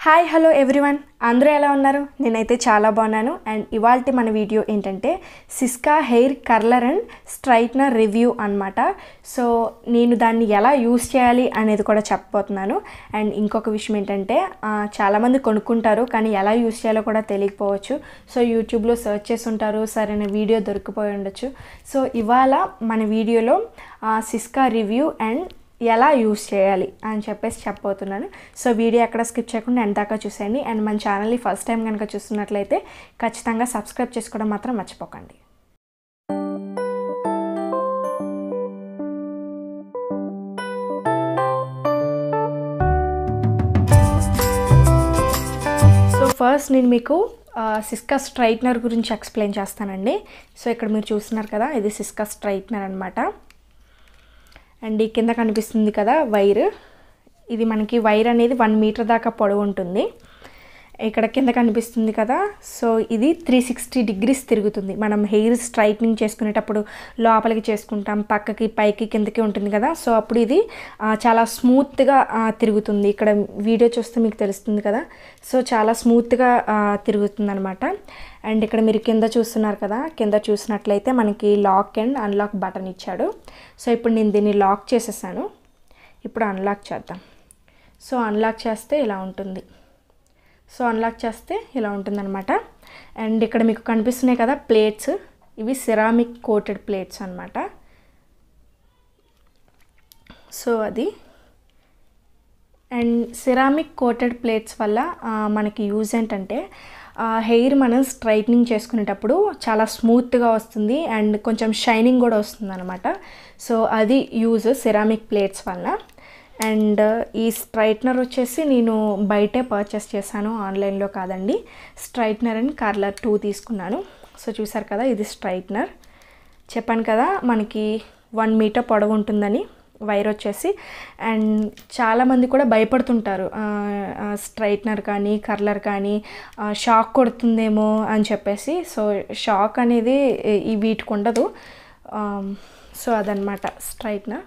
hi hello everyone అందరూ ఎలా ఉన్నారు నేనైతే చాలా బాగున్నాను అండ్ ఇవాళ మన వీడియో ఏంటంటే Syska hair curler and straightener review అనమాట సో నేను దాన్ని ఎలా యూస్ చేయాలి అనేది కూడా చెప్పబోతున్నాను అండ్ ఇంకొక విషయం ఏంటంటే ఆ, చాలామంది కొనుక్కుంటారు కానీ ఎలా యూస్ చేయాలో కూడా తెలియకపోవచ్చు సో యూట్యూబ్లో సెర్చ్ చేసి ఉంటారు సరైన వీడియో దొరికిపోయి ఉండొచ్చు సో ఇవాళ మన వీడియోలో ఆ, సిస్కా రివ్యూ అండ్ ఎలా యూస్ చేయాలి అని చెప్పేసి చెప్పబోతున్నాను సో వీడియో ఎక్కడ స్కిప్ చేయకుండా ఎంత దాకా చూసేయండి అండ్ మన ఛానల్ని ఫస్ట్ టైం కనుక చూస్తున్నట్లయితే ఖచ్చితంగా సబ్స్క్రైబ్ చేసుకోవడం మాత్రం మర్చిపోకండి సో ఫస్ట్ నేను మీకు ఆ, సిస్కా స్ట్రైట్నర్ గురించి ఎక్స్ప్లెయిన్ చేస్తానండి సో ఇక్కడ మీరు చూస్తున్నారు కదా ఇది సిస్కా స్ట్రైట్నర్ అనమాట అండ్ ఈ కింద కనిపిస్తుంది కదా వైర్ ఇది మనకి వైర్ అనేది వన్ మీటర్ దాకా పొడవు ఉంటుంది ఇక్కడ కింద కనిపిస్తుంది కదా సో ఇది త్రీ సిక్స్టీ డిగ్రీస్ తిరుగుతుంది మనం హెయిర్ స్ట్రైట్నింగ్ చేసుకునేటప్పుడు లోపలికి చేసుకుంటాం పక్కకి పైకి కిందకి ఉంటుంది కదా సో అప్పుడు ఇది ఆ, చాలా స్మూత్గా తిరుగుతుంది ఇక్కడ వీడియో చూస్తే మీకు తెలుస్తుంది కదా సో చాలా స్మూత్గా తిరుగుతుంది అనమాట అండ్ ఇక్కడ మీరు కింద చూస్తున్నారు కదా కింద చూసినట్లయితే మనకి లాక్ అండ్ అన్లాక్ బటన్ ఇచ్చాడు సో ఇప్పుడు నేను దీన్ని లాక్ చేసేసాను ఇప్పుడు అన్లాక్ చేద్దాం సో అన్లాక్ చేస్తే ఇలా ఉంటుంది సో అన్లాక్ చేస్తే ఇలా ఉంటుందన్నమాట అండ్ ఇక్కడ మీకు కనిపిస్తున్నాయి కదా ప్లేట్స్ ఇవి సిరామిక్ కోటెడ్ ప్లేట్స్ అన్నమాట సో అది అండ్ సిరామిక్ కోటెడ్ ప్లేట్స్ వల్ల ఆ, మనకి యూజ్ ఏంటంటే హెయిర్ మనం స్ట్రైట్నింగ్ చేసుకునేటప్పుడు చాలా స్మూత్గా వస్తుంది అండ్ కొంచెం షైనింగ్ కూడా వస్తుంది అనమాట సో అది యూజ్ సిరామిక్ ప్లేట్స్ వల్ల అండ్ ఈ స్ట్రైట్నర్ వచ్చేసి నేను బయటే పర్చేస్ చేశాను ఆన్లైన్లో కాదండి స్ట్రైట్నర్ అండ్ కర్లర్ టూ తీసుకున్నాను సో చూసారు కదా ఇది స్ట్రైట్నర్ చెప్పాను కదా మనకి వన్ మీటర్ పొడవు ఉంటుందని వైర్ వచ్చేసి అండ్ చాలామంది కూడా భయపడుతుంటారు స్ట్రైట్నర్ కానీ కర్లర్ కానీ ఆ, షాక్ కొడుతుందేమో అని చెప్పేసి సో షాక్ అనేది ఈ- ఈ వీటికి ఉండదు ఆ, సో అదనమాట స్ట్రైట్నర్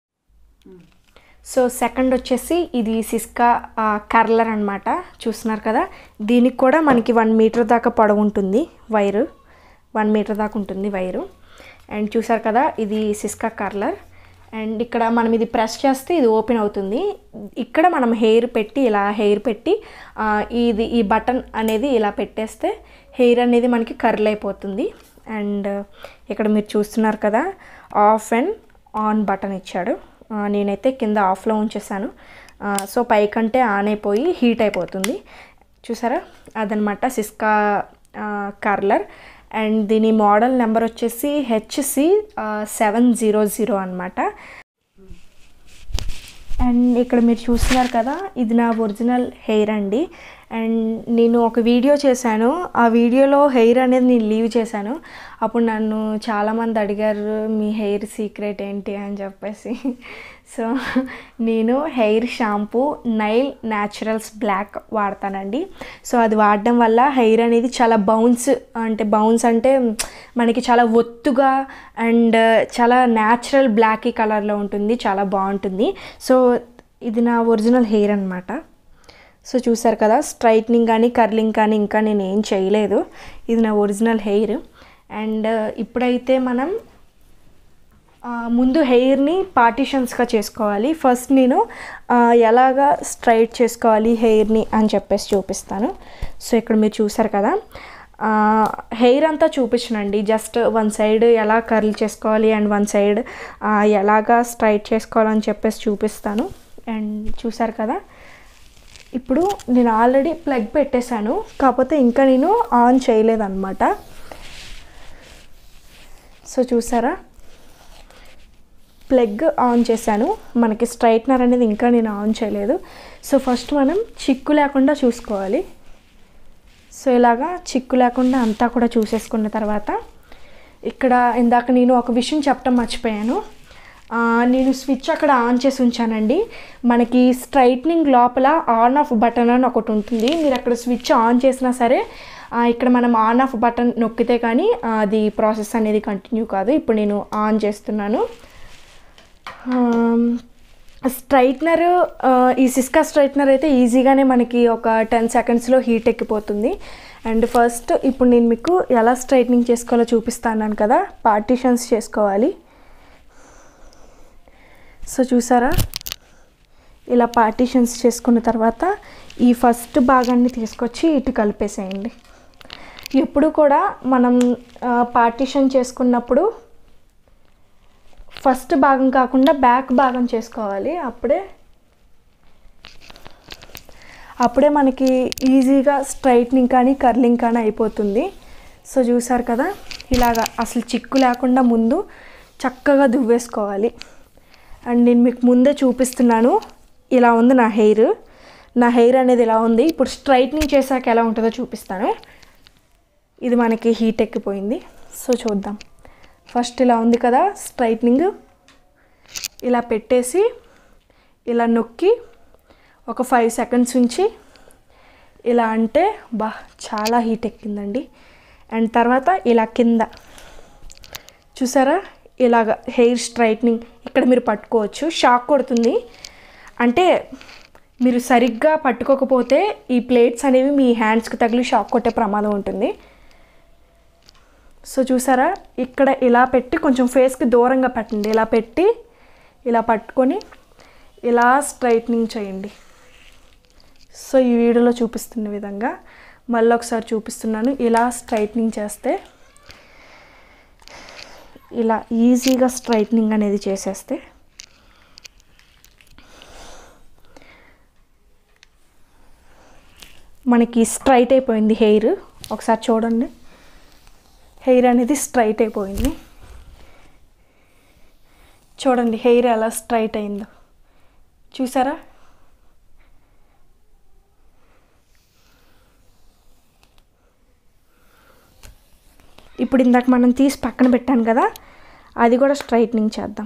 సో సెకండ్ వచ్చేసి ఇది సిస్కా ఆ, కర్లర్ అనమాట చూస్తున్నారు కదా దీనికి కూడా మనకి వన్ మీటర్ దాకా పొడవు ఉంటుంది వైరు వన్ మీటర్ దాకా ఉంటుంది వైరు అండ్ చూసారు కదా ఇది సిస్కా కర్లర్ అండ్ ఇక్కడ మనం ఇది ప్రెస్ చేస్తే ఇది ఓపెన్ అవుతుంది ఇక్కడ మనం హెయిర్ పెట్టి ఇలా హెయిర్ పెట్టి ఆ, ఇది ఈ బటన్ అనేది ఇలా పెట్టేస్తే హెయిర్ అనేది మనకి కర్ల్ అయిపోతుంది అండ్ ఇక్కడ మీరు చూస్తున్నారు కదా ఆఫ్ అండ్ ఆన్ బటన్ ఇచ్చాడు ఆ, నేనైతే కింద ఆఫ్లో ఉంచేసాను ఆ, సో పైకంటే ఆన్ అయిపోయి హీట్ అయిపోతుంది చూసారా అదనమాట సిస్కా ఆ, కర్లర్ అండ్ దీని మోడల్ నెంబర్ వచ్చేసి హెచ్సి సెవెన్ జీరో జీరో అనమాట అండ్ ఇక్కడ మీరు చూస్తున్నారు కదా ఇది నా ఒరిజినల్ హెయిర్ అండి అండ్ నేను ఒక వీడియో చేశాను ఆ వీడియోలో హెయిర్ అనేది నేను లీవ్ చేశాను అప్పుడు నన్ను చాలామంది అడిగారు మీ హెయిర్ సీక్రెట్ ఏంటి అని చెప్పేసి సో నేను hair shampoo Nyle Naturals black వాడతానండి సో అది వాడడం వల్ల హెయిర్ అనేది చాలా బౌన్స్ అంటే బౌన్స్ అంటే మనకి చాలా ఒత్తుగా అండ్ చాలా న్యాచురల్ బ్లాకీ కలర్లో ఉంటుంది చాలా బాగుంటుంది సో ఇది నా ఒరిజినల్ హెయిర్ అనమాట సో చూసారు కదా స్ట్రైట్నింగ్ కానీ కర్లింగ్ కానీ ఇంకా నేను ఏం చేయలేదు ఇది నా ఒరిజినల్ హెయిర్ అండ్ ఇప్పుడైతే మనం ఆ, ముందు హెయిర్ని పార్టిషన్స్గా చేసుకోవాలి ఫస్ట్ నేను ఆ, ఎలాగా స్ట్రైట్ చేసుకోవాలి హెయిర్ని అని చెప్పేసి చూపిస్తాను సో ఇక్కడ మీరు చూసారు కదా ఆ, హెయిర్ అంతా చూపించనండి జస్ట్ వన్ సైడ్ ఎలా కర్ల్ చేసుకోవాలి అండ్ వన్ సైడ్ ఆ, ఎలాగా స్ట్రైట్ చేసుకోవాలని చెప్పేసి చూపిస్తాను అండ్ చూసారు కదా ఇప్పుడు నేను ఆల్రెడీ ప్లగ్ పెట్టేశాను కాకపోతే ఇంకా నేను ఆన్ చేయలేదన్నమాట సో చూసారా ప్లగ్ ఆన్ చేశాను మనకి స్ట్రైట్నర్ అనేది ఇంకా నేను ఆన్ చేయలేదు సో ఫస్ట్ మనం చిక్కు లేకుండా చూసుకోవాలి సో ఇలాగా చిక్కు లేకుండా అంతా కూడా చూసేసుకున్న తర్వాత ఇక్కడ ఇందాక నేను ఒక విషయం చెప్పడం మర్చిపోయాను ఆ, నేను స్విచ్ అక్కడ ఆన్ చేసి ఉంచానండి మనకి స్ట్రైట్నింగ్ లోపల ఆన్ ఆఫ్ బటన్ అని ఒకటి ఉంటుంది మీరు అక్కడ స్విచ్ ఆన్ చేసినా సరే ఆ, ఇక్కడ మనం ఆన్ ఆఫ్ బటన్ నొక్కితే కానీ ఆ, అది ప్రాసెస్ అనేది కంటిన్యూ కాదు ఇప్పుడు నేను ఆన్ చేస్తున్నాను ఆమ్, స్ట్రైట్నర్ ఈ సిస్కా స్ట్రైట్నర్ అయితే ఈజీగానే మనకి ఒక టెన్ సెకండ్స్లో హీట్ ఎక్కిపోతుంది అండ్ ఫస్ట్ ఇప్పుడు నేను మీకు ఎలా స్ట్రైట్నింగ్ చేసుకోవాలో చూపిస్తాను కదా పార్టీషన్స్ చేసుకోవాలి సో చూసారా ఇలా పార్టీషన్స్ చేసుకున్న తర్వాత ఈ ఫస్ట్ భాగాన్ని తీసుకొచ్చి ఇటు కలిపేసేయండి ఎప్పుడు కూడా మనం పార్టీషన్ చేసుకున్నప్పుడు ఫస్ట్ భాగం కాకుండా బ్యాక్ భాగం చేసుకోవాలి అప్పుడే అప్పుడే మనకి ఈజీగా స్ట్రైట్నింగ్ కానీ కర్లింగ్ కానీ అయిపోతుంది సో చూసారు కదా ఇలాగా అసలు చిక్కు లేకుండా ముందు చక్కగా దువ్వేసుకోవాలి అండ్ నేను మీకు ముందే చూపిస్తున్నాను ఇలా ఉంది నా హెయిర్ నా హెయిర్ అనేది ఇలా ఉంది ఇప్పుడు స్ట్రైట్నింగ్ చేశాక ఎలా ఉంటుందో చూపిస్తాను ఇది మనకి హీట్ ఎక్కిపోయింది సో చూద్దాం ఫస్ట్ ఇలా ఉంది కదా స్ట్రైట్నింగ్ ఇలా పెట్టేసి ఇలా నొక్కి ఒక ఫైవ్ సెకండ్స్ ఉంచి ఇలా అంటే బా చాలా హీట్ ఎక్కిందండి అండ్ తర్వాత ఇలా కింద చూసారా ఇలాగ హెయిర్ స్ట్రైట్నింగ్ ఇక్కడ మీరు పట్టుకోవచ్చు షాక్ కొడుతుంది అంటే మీరు సరిగ్గా పట్టుకోకపోతే ఈ ప్లేట్స్ అనేవి మీ హ్యాండ్స్కి తగిలి షాక్ కొట్టే ప్రమాదం ఉంటుంది సో చూసారా ఇక్కడ ఇలా పెట్టి కొంచెం ఫేస్కి దూరంగా పెట్టండి ఇలా పెట్టి ఇలా పట్టుకొని ఇలా స్ట్రైట్నింగ్ చేయండి సో ఈ వీడియోలో చూపిస్తున్న విధంగా మళ్ళీ ఒకసారి చూపిస్తున్నాను ఇలా స్ట్రైట్నింగ్ చేస్తే ఇలా ఈజీగా స్ట్రైట్నింగ్ అనేది చేసేస్తే మనకి స్ట్రైట్ అయిపోయింది హెయిర్ ఒకసారి చూడండి హెయిర్ అనేది స్ట్రైట్ అయిపోయింది చూడండి హెయిర్ ఎలా స్ట్రైట్ అయిందో చూసారా ఇప్పుడు ఇందాక మనం తీసి పక్కన పెట్టాను కదా అది కూడా స్ట్రైట్నింగ్ చేద్దాం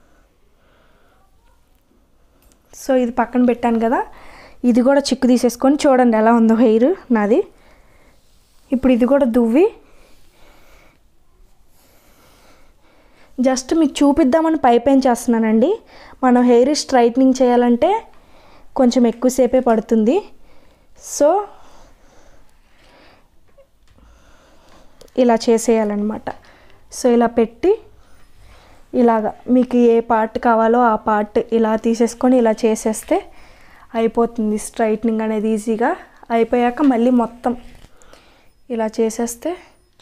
సో ఇది పక్కన పెట్టాను కదా ఇది కూడా చిక్కు తీసేసుకొని చూడండి ఎలా ఉందో హెయిర్ నాది ఇప్పుడు ఇది కూడా దువ్వి జస్ట్ మీకు చూపిద్దామని పైపైన చేస్తున్నానండి మనం హెయిర్ స్ట్రైట్నింగ్ చేయాలంటే కొంచెం ఎక్కువసేపే పడుతుంది సో ఇలా చేసేయాలన్నమాట సో ఇలా పెట్టి ఇలాగా మీకు ఏ పార్ట్ కావాలో ఆ పార్ట్ ఇలా తీసేసుకొని ఇలా చేసేస్తే అయిపోతుంది స్ట్రైట్నింగ్ అనేది ఈజీగా అయిపోయాక మళ్ళీ మొత్తం ఇలా చేసేస్తే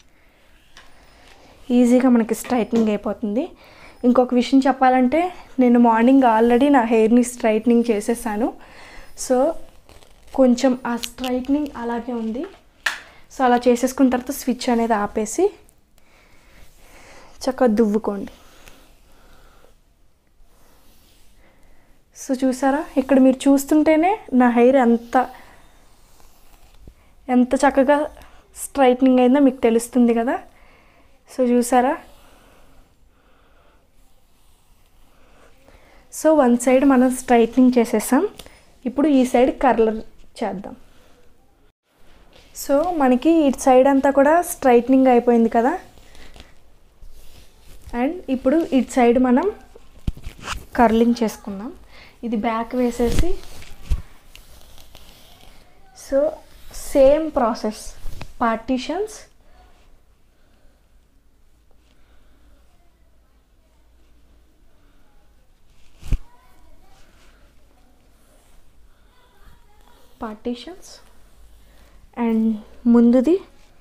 ఈజీగా మనకి స్ట్రైట్నింగ్ అయిపోతుంది ఇంకొక విషయం చెప్పాలంటే నేను మార్నింగ్ ఆల్రెడీ నా హెయిర్ని స్ట్రైట్నింగ్ చేసేసాను సో కొంచెం ఆ స్ట్రైట్నింగ్ అలాగే ఉంది సో అలా చేసేసుకున్న తర్వాత స్విచ్ అనేది ఆపేసి చక్కగా దువ్వుకోండి సో చూసారా ఇక్కడ మీరు చూస్తుంటేనే నా హెయిర్ ఎంత ఎంత చక్కగా స్ట్రైట్నింగ్ అయిందో మీకు తెలుస్తుంది కదా సో చూసారా సో వన్ సైడ్ మనం స్ట్రైట్నింగ్ చేసేసాం ఇప్పుడు ఈ సైడ్ కర్లర్ చేద్దాం సో మనకి ఇటు సైడ్ అంతా కూడా స్ట్రైట్నింగ్ అయిపోయింది కదా అండ్ ఇప్పుడు ఇటు సైడ్ మనం కర్లింగ్ చేసుకుందాం ఇది బ్యాక్ వేసేసి so same process partitions partitions and ముందుది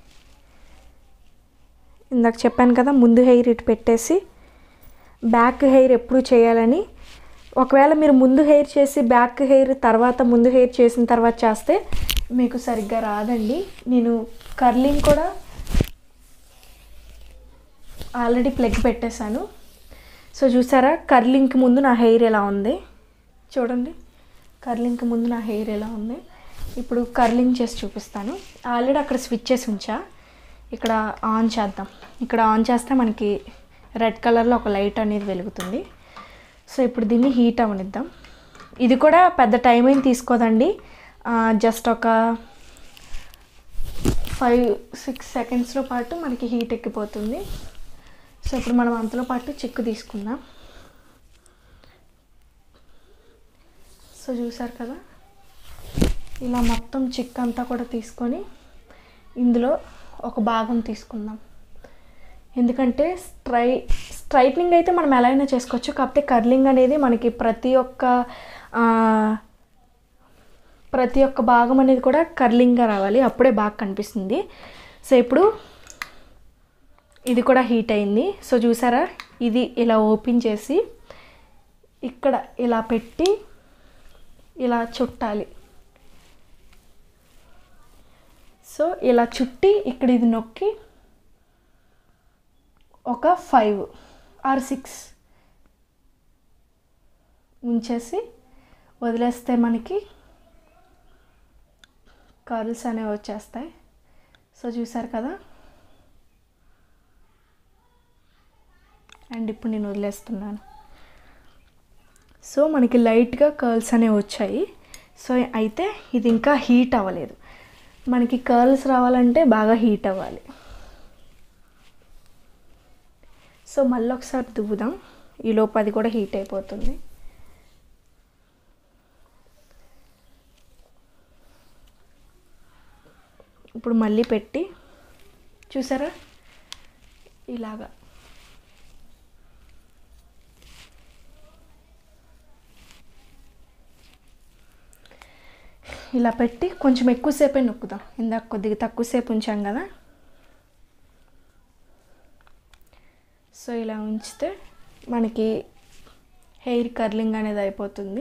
ఇందాక చెప్పాను కదా ముందు హెయిర్ ఇటు పెట్టేసి బ్యాక్ హెయిర్ ఎప్పుడు చేయాలని ఒకవేళ మీరు ముందు హెయిర్ చేసి బ్యాక్ హెయిర్ తర్వాత ముందు హెయిర్ చేసిన తర్వాత చేస్తే మీకు సరిగ్గా రాదండి నేను కర్లింగ్ కూడా ఆల్రెడీ ప్లగ్ పెట్టేశాను సో చూసారా కర్లింగ్కి ముందు నా హెయిర్ ఎలా ఉంది చూడండి కర్లింగ్కి ముందు నా హెయిర్ ఎలా ఉంది ఇప్పుడు కర్లింగ్ చేసి చూపిస్తాను ఆల్రెడీ అక్కడ స్విచ్ చేసి ఉంచా ఇక్కడ ఆన్ చేద్దాం ఇక్కడ ఆన్ చేస్తే మనకి రెడ్ కలర్లో ఒక లైట్ అనేది వెలుగుతుంది సో ఇప్పుడు దీన్ని హీట్ అవనిద్దాం ఇది కూడా పెద్ద టైం ఏం తీసుకోదండి జస్ట్ ఒక ఫైవ్ సిక్స్ సెకండ్స్లో పాటు మనకి హీట్ ఎక్కిపోతుంది సో ఇప్పుడు మనం అంతలో పాటు చిక్కు తీసుకుందాం సో చూసారు కదా ఇలా మొత్తం చిక్ అంతా కూడా తీసుకొని ఇందులో ఒక భాగం తీసుకుందాం ఎందుకంటే స్ట్రై స్ట్రైట్నింగ్ అయితే మనం ఎలా అయినా చేసుకోవచ్చు కాకపోతే కర్లింగ్ అనేది మనకి ప్రతి ఒక్క ఆ, ప్రతి ఒక్క భాగం అనేది కూడా కర్లింగ్గా రావాలి అప్పుడే బాగా కనిపిస్తుంది సో ఇప్పుడు ఇది కూడా హీట్ అయింది సో చూసారా ఇది ఇలా ఓపెన్ చేసి ఇక్కడ ఇలా పెట్టి ఇలా చుట్టాలి సో ఇలా చుట్టి ఇక్కడ ఇది నొక్కి ఒక ఫైవ్ ఆర్ సిక్స్ ఉంచేసి వదిలేస్తే మనకి కర్ల్స్ అనేవి వచ్చేస్తాయి సో చూసారు కదా అండ్ ఇప్పుడు నేను వదిలేస్తున్నాను సో మనకి లైట్గా కర్ల్స్ అనేవి వచ్చాయి సో అయితే ఇది ఇంకా హీట్ అవ్వలేదు మనకి కర్ల్స్ రావాలంటే బాగా హీట్ అవ్వాలి సో మళ్ళీ ఒకసారి దువ్వుదాం ఈ లోపు అది కూడా హీట్ అయిపోతుంది ఇప్పుడు మళ్ళీ పెట్టి చూసారా ఇలాగా ఇలా పెట్టి కొంచెం ఎక్కువసేపే నొక్కుదాం ఇందాక కొద్దిగా తక్కువసేపు ఉంచాం కదా సో ఇలా ఉంచితే మనకి హెయిర్ కర్లింగ్ అనేది అయిపోతుంది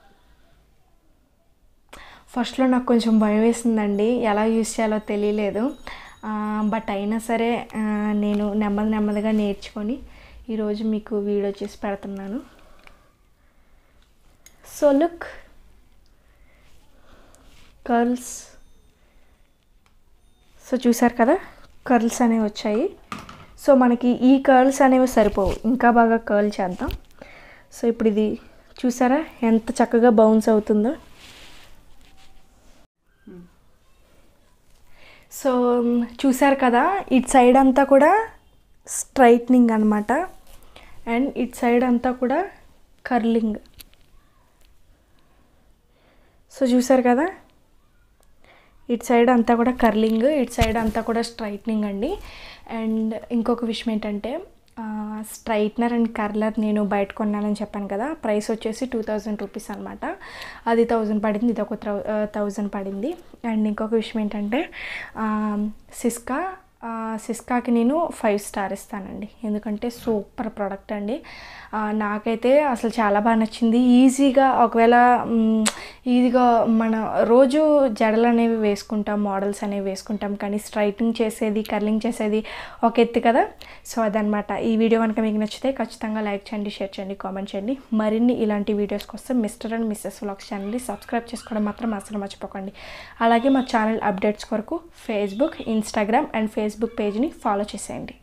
ఫస్ట్లో నాకు కొంచెం భయం వేసిందండి ఎలా యూస్ చేయాలో తెలియలేదు బట్ అయినా సరే ఆ, నేను నెమ్మది నెమ్మదిగా నేర్చుకొని ఈరోజు మీకు వీడియో చేసి పెడుతున్నాను సో లుక్ కర్ల్స్ సో చూసారు కదా కర్ల్స్ అనేవి వచ్చాయి సో మనకి ఈ కర్ల్స్ అనేవి సరిపోవు ఇంకా బాగా కర్ల్ చేద్దాం సో ఇప్పుడు ఇది చూసారా ఎంత చక్కగా బౌన్స్ అవుతుందో సో చూసారు కదా ఇటు సైడ్ అంతా కూడా స్ట్రైట్నింగ్ అనమాట అండ్ ఇటు సైడ్ అంతా కూడా కర్లింగ్ సో చూసారు కదా ఇటు సైడ్ అంతా కూడా కర్లింగ్ ఇటు సైడ్ అంతా కూడా స్ట్రైట్నింగ్ అండి అండ్ ఇంకొక విషయం ఏంటంటే స్ట్రైట్నర్ అండ్ కర్లర్ నేను బయట కొన్నానని చెప్పాను కదా ప్రైస్ వచ్చేసి టూ థౌజండ్ రూపీస్ అనమాట అది థౌజండ్ పడింది ఇది ఒక థౌజండ్ పడింది అండ్ ఇంకొక విషయం ఏంటంటే ఆ, సిస్కా ఆ, సిస్కాకి నేను ఫైవ్ స్టార్ ఇస్తానండి ఎందుకంటే సూపర్ ప్రోడక్ట్ అండి ఆ, నాకైతే అసలు చాలా బాగా నచ్చింది ఈజీగా ఒకవేళ మ్, ఈజీగా మన రోజు జడలు అనేవి వేసుకుంటాం మోడల్స్ అనేవి వేసుకుంటాం కానీ స్ట్రైటింగ్ చేసేది కర్లింగ్ చేసేది ఒక ఎత్తు కదా సో అదనమాట ఈ వీడియో కనుక మీకు నచ్చితే ఖచ్చితంగా లైక్ చేయండి షేర్ చేయండి కామెంట్ చేయండి మరిన్ని ఇలాంటి వీడియోస్ కోసం మిస్టర్ అండ్ మిస్సెస్ వ్లాగ్స్ ఛానల్ని సబ్స్క్రైబ్ చేసుకోవడం మాత్రం అసలు మర్చిపోకండి అలాగే మా ఛానల్ అప్డేట్స్ కొరకు ఫేస్బుక్ ఇన్స్టాగ్రామ్ అండ్ ఫేస్బుక్ పేజ్ని ఫాలో చేసేయండి